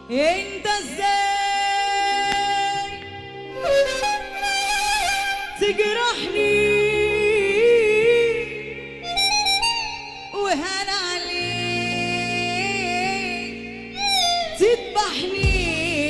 انت ازاي تجرحني وهان عليك تذبحني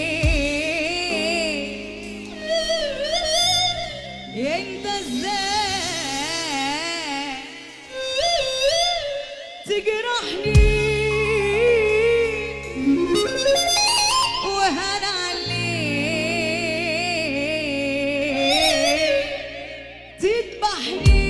انت ازاي تجرحني وهان عليك تذبحني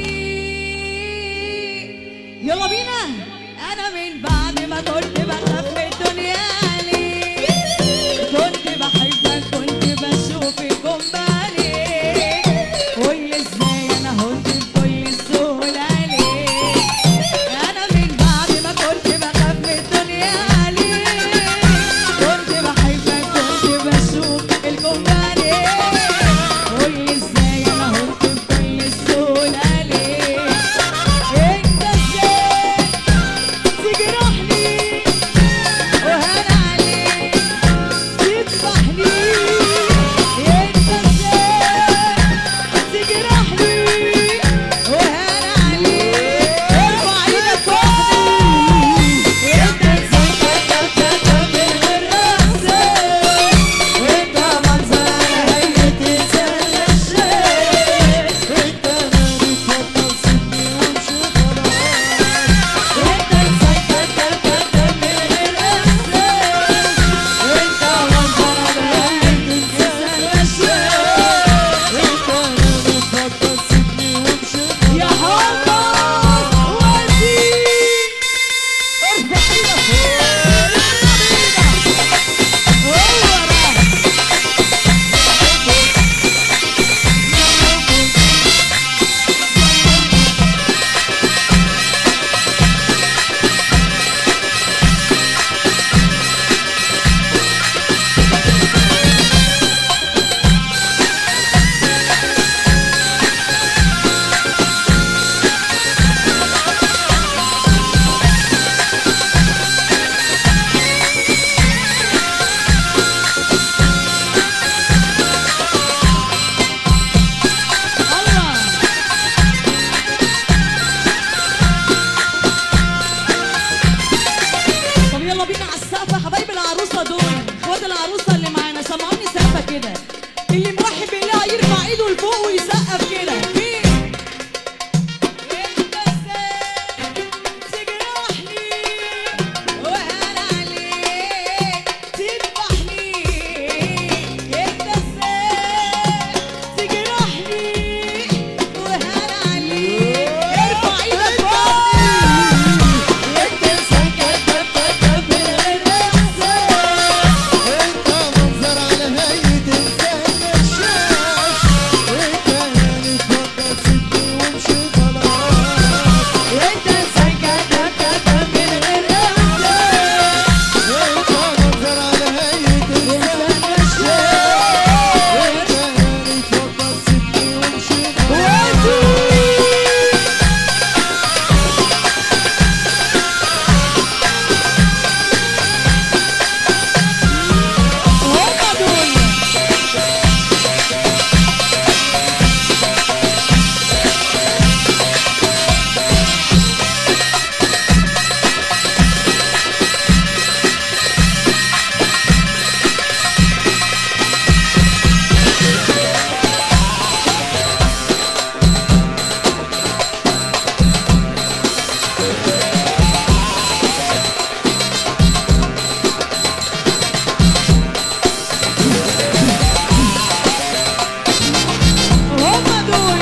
يلا بينا انا من بعد ما كنت بخاف من الدنيا عليك كنت بحبك كنت بشوفكم بعينيك قول ازاي انا هنت بكل السهولة عليك انا من بعد ما كنت بخاف من الدنيا عليك كنت بحبك كنت بشوف الكون بعينيك قول ازاي انا هنت بكل السهولة عليك انت ازاي تجرحني وهان عليك تذبحني انت ازاي تجرحني وهان عليك ارفع ايدك وحدي انت ازاي تكتب من غير راسك وانت منظر هيئة انسان الشيء انت مالي تفضل سيبني وامشي خلاص انت ازاي تكتب من غير راسك وانت منظر هيئة انسان الشيء انت مالي تفضل سيبني وامشي يا حافظ ودي ارفع ايدك فوق هو ده الله طب يلا بينا على السقفة حبايب العروسة دول اخوات العروسة اللي معانا سمعوني سقفة كده اللي مرحب بالله يرفع ايده لفوق ويسقف كده مين؟ انت ازاي تجرحني وهان عليك تذبحني انت ازاي تجرحني وهان عليك ارفع ايدك فوق انت ازاي كتبت من غير احساس انت منظر على هيئة انسان الشاش انت مالي تفضل سيبني وامشي خلاص انت ازاي كتبت من غير احساس انت منظر على هيئة انسان الشاش انت مالي تفضل سيبني وامشي خلاص هما دول هما دول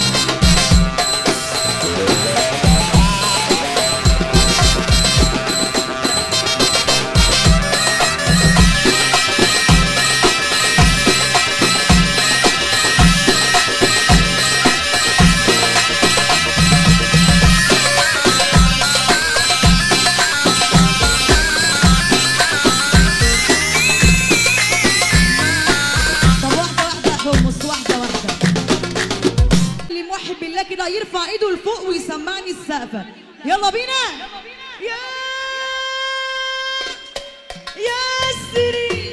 طب واحدة واحدة يا حمص واحدة واحدة اللي موحد بالله كده يرفع ايده لفوق ويسمعني السقفة يلا بينا يا يا سري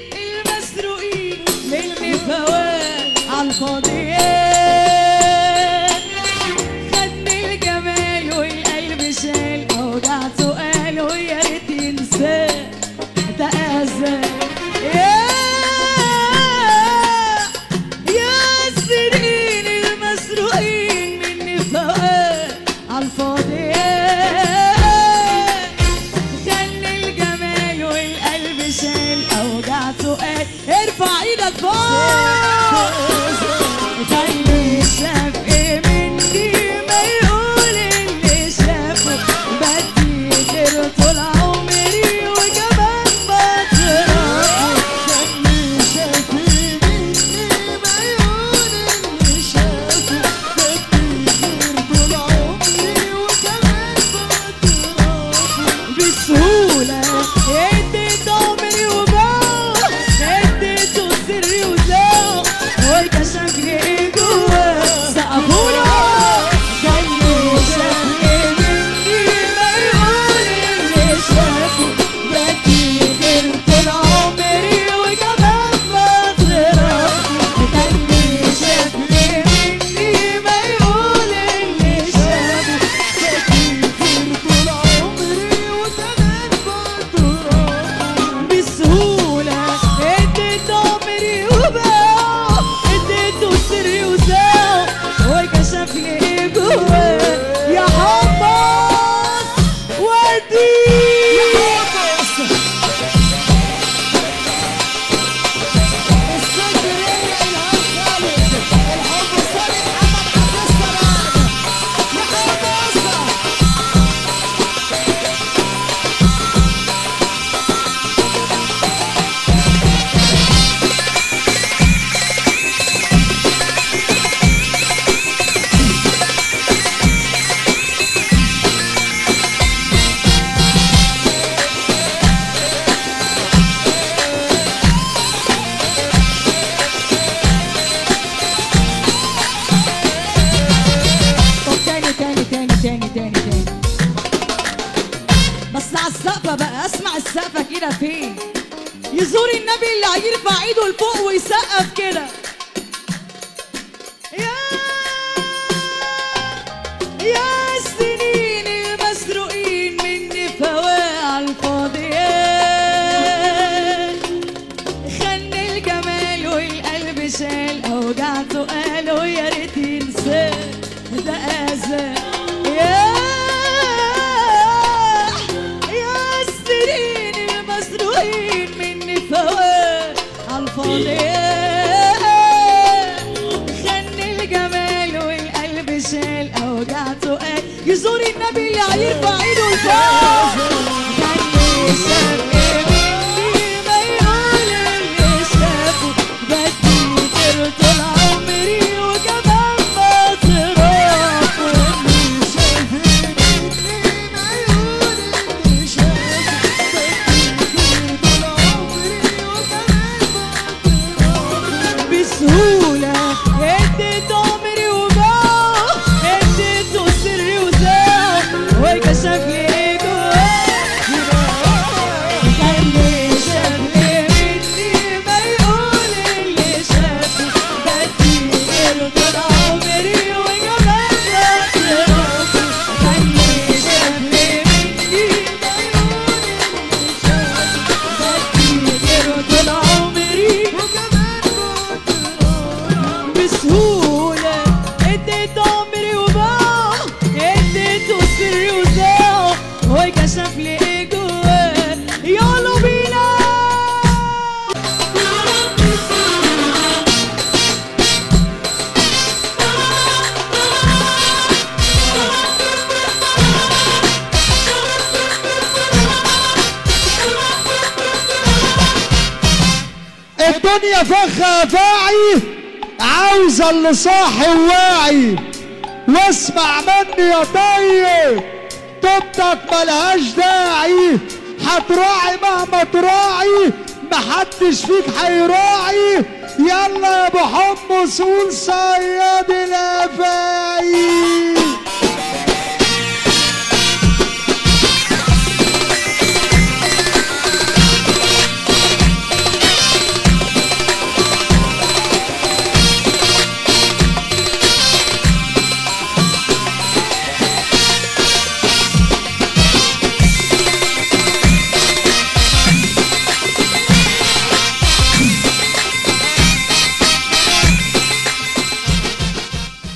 اديت عمري وباع اديته سري وزاع وكشف لي ايه جواه سقفوله خلي شافني مني ما يقول اللي شافه بكي غير طول عمري وكمان ما طرافه خلي شافني مني ما يقول اللي شافه بكي غير طول عمري وكمان ما طرافه بسهولة اديت عمري وباع اديته سري وزاع وكشف لي ايه جواه يا حمص ودي يا حمص السكرية الهام خالد الحب الصالح محمد عبد السلام يا حمصة طب تاني تاني تاني تاني تاني تاني بس على السقفة بقى اسمع السقفة كده فين يزور النبي اللي هيرفع ايده لفوق ويسقف كده يا يا السنين المسروقين مني فواع الفاضيات خن الجمال والقلب شال اوجعته قالوا يا ريت ينساه ده اذى يا يا السنين المسروقين مني فواه عالفاضيات خن الجمال والقلب شال اوجعته قال يزور النبي اللي هيرفع ايده لفوق خلي شافني مني ما يقول اللي شافه بدي غير طول عمري وكمان ما صرافه اللي شافني مني ما يقول اللي شافه بدي غير طول عمري وكمان ما صرافه بسهولة اديت عمري وباع اديته سري وزاع وكشف لي جواه خلي شافني مني ما يقول اللي شافه بدي غير طول عمري وكمان ما صرافه خلي شافني مني ما يقول اللي شافه بدي غير طول عمري وكمان ما صرافه بسهولة اديت عمري وباع اديته سري وزاع وكشف لي ايه جواه يلا بينا الدنيا فخة فاعي عاوزة اللي صاحي وواعي واسمع مني يا طيب طبتك ملهاش داعي هتراعي مهما تراعي محدش فيك هيراعي يلا يا ابو حمص قول صياد الافاعي